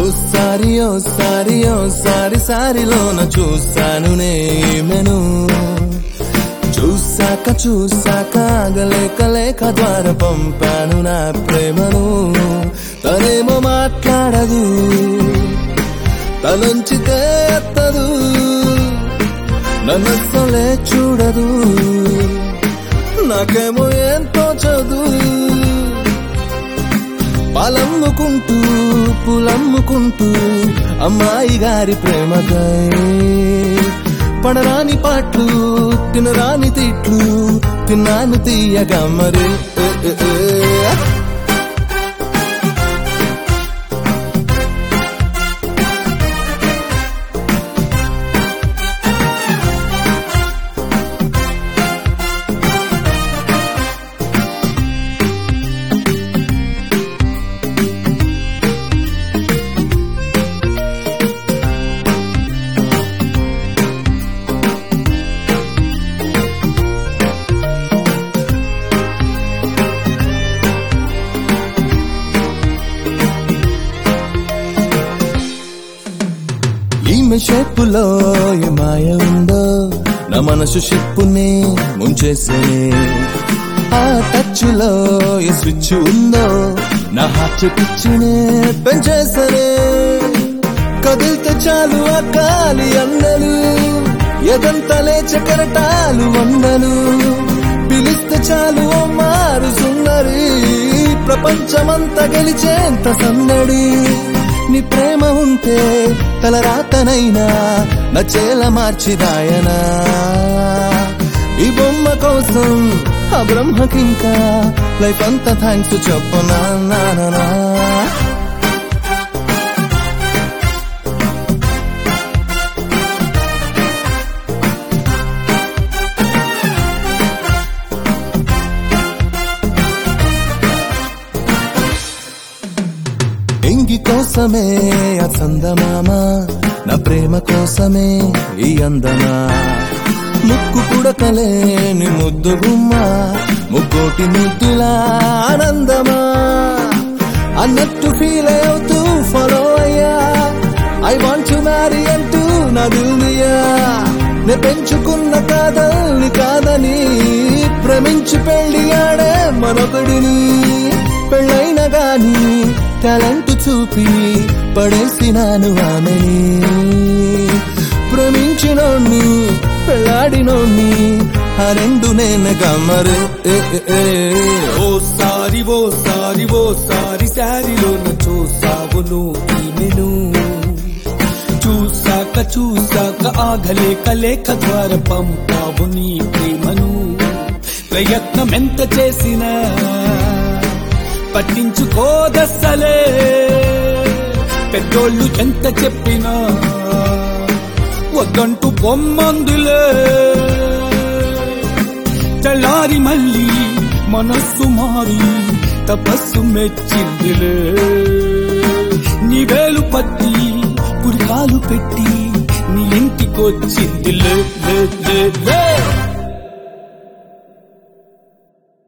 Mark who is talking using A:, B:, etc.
A: ఓసారి ఓసారి ఓసారి సారిలోన చూశాను నేను చూశాక చూశాక ఆగలేక లేక ద్వారా పంపాను నా ప్రేమను తనేమో మాట్లాడదు తలంచితే ఎత్తదు నన్నసలే చూడదు నాకేమో ఎంతో చదువు పాలమ్ముకుంటూ పులమ్ముకుంటూ అమ్మాయి గారి ప్రేమకై పడరాని పాటలు తినరాని తిట్లు తిన్నాను తీయగా మరి ఏ, ఏ, ఏ. ఈమె షేపులో ఏ మాయ ఉందో నా మనసు షిప్పునే ముంచేసే ఆ టచ్ లో ఏ స్విచ్ ఉందో నా హార్ట్ పిచ్చినే పెంచేసరే కదిలితే చాలు ఆ కాలి అందలు ఎదంత లేచ కెరటాలు వందలు పిలిస్తే చాలు ఓ మారు సుందరి ప్రపంచమంతా గెలిచేంత సందడి నీ ప్రేమ ఉంటే తల రాతనైనా నచ్చేల మార్చిదాయనా ఈ బొమ్మ కోసం ఆ బ్రహ్మకింకా లైఫ్ అంతా థ్యాంక్స్ చెప్పనా నా నా, నా. ఎంగి కోసమే ఆ చందమామ నా ప్రేమ కోసమే ఈ అందమా ముక్కు పుడకలే నీ ముద్దు గుమ్మ ముక్కోటి ముద్దులా ఆనందమా అన్నట్టు ఫీల్ అవుతూ ఫాలో అయ్యా ఐ వాంట్ టు మ్యారీ అంటూ నా దిల్దియా నే పెంచుకున్న కాదల్ని కాదని ప్రేమించి పెళ్లి ఆడే మనొకడిని పెళ్ళైన గాని టాలెంట్ చూపి పడేసినాను ఆమెని ప్రేమించినోణ్ణి పెళ్ళాడినోణ్ణి ఆ రెండు నేను గమ్మరు ఏ, ఏ, ఏ.
B: ఓ సారి ఓ సారి ఓ సారి సారిలో చూసావు నువ్వు చూసాక చూసాక ఆగలేక లేక ద్వారా పంపావు నీ ప్రేమను ప్రయత్నం ఎంత చేసినా పట్టించుకోదస్సలే పెద్దోళ్ళు ఎంత చెప్పినా వద్దంటూ పొమ్మందులే తెల్లారి మళ్ళీ మనస్సు మారి తపస్సు మెచ్చిందిలే నీ వేలు పట్టి పురికాలు పెట్టి నీ ఇంటికొచ్చిందిలే లే లే లే